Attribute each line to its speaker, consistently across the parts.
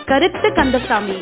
Speaker 1: கருத்து கந்தசாமி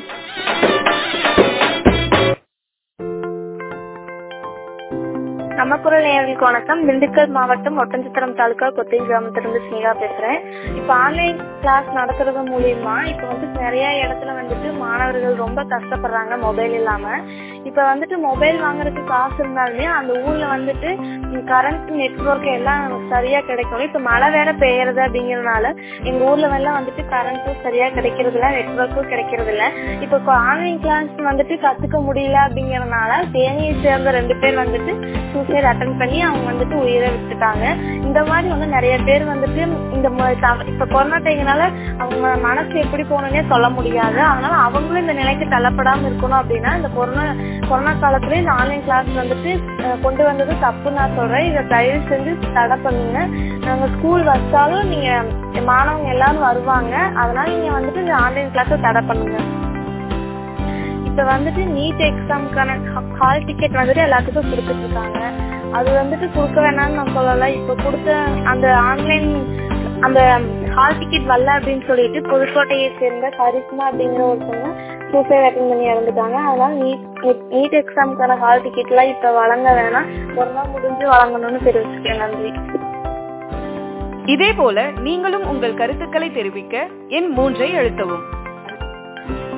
Speaker 2: நம்ம குரல் நேயர்களுக்கு வணக்கம் திண்டுக்கல் மாவட்டம் ஒட்டஞ்சத்திரம் தாலுகா கொத்தை கிராமத்திலிருந்து ஸ்னேகா பேசுறேன் இப்ப ஆன்லைன் கிளாஸ் நடத்துறது மூலியமா இப்ப வந்து நிறைய இடத்துல வந்துட்டு மாணவர்கள் ரொம்ப கஷ்டப்படுறாங்க மொபைல் இல்லாம இப்ப வந்துட்டு மொபைல் வாங்குறதுக்கு காசு இருந்தாலுமே அந்த ஊர்ல வந்துட்டு கரண்ட் நெட்ஒர்க் எல்லாம் சரியா கிடைக்கணும் இப்ப மழை வேற பெய்யறது அப்படிங்கறதுனால எங்க ஊர்ல எல்லாம் வந்துட்டு கரண்ட்டும் சரியா கிடைக்கிறது இல்ல நெட்ஒர்க்கும் கிடைக்கிறது இல்ல இப்ப ஆன்லைன் கிளாஸ் வந்துட்டு கத்துக்க முடியல அப்படிங்கறதுனால தேனியை சேர்ந்த ரெண்டு பேர் வந்துட்டு சூசைட் அட்டன் பண்ணி அவங்க வந்துட்டு உயிரை விட்டுட்டாங்க இந்த மாதிரி வந்து நிறைய பேர் வந்துட்டு இந்த ம- தவ- இப்ப கொரோனா டைம்னால அவங்க மனசு எப்படி போகணும்னே சொல்ல முடியாது அதனால அவங்களும் இந்த நிலைக்கு தள்ளப்படாம இருக்கணும் அப்படின்னா இந்த கொரோனா கொரோனா காலத்துல இந்த ஆன்லைன் கிளாஸ் வந்துட்டு அஹ், கொண்டு வந்தது தப்பு நான் சொல்றேன் இதை தயவு செஞ்சு தடை பண்ணுங்க நாங்க ஸ்கூல் வச்சாலும் நீங்க மாணவங்க எல்லாரும் வருவாங்க அதனால நீங்க வந்துட்டு இந்த ஆன்லைன் கிளாஸை தடை பண்ணுங்க இப்ப வந்துட்டு நீட் எக்ஸாமுக்கான ஹால் டிக்கெட் வந்துட்டு எல்லாத்துக்கும் கொடுத்துட்டு இருக்காங்க அது வந்துட்டு கொடுக்க வேணாம்னு நான் சொல்லல இப்ப கொடுத்த அந்த ஆன்லைன் அந்த ஹால் டிக்கெட் வரல அப்படின்னு சொல்லிட்டு புதுக்கோட்டையை சேர்ந்த கரிஷ்மா அப்படிங்கிற ஒருத்தவங்க சூசைட் அட்டன் பண்ணி இறந்துட்டாங்க அதனால நீட் நீட் எக்ஸாமுக்கான ஹால் டிக்கெட் எல்லாம் இப்ப வழங்க வேணாம் ஒரு நாள் முடிஞ்சு வழங்கணும்னு தெரிவிச்சுக்கேன் நன்றி
Speaker 1: இதே போல நீங்களும் உங்கள் கருத்துக்களை தெரிவிக்க எண் மூன்றை அழுத்தவும்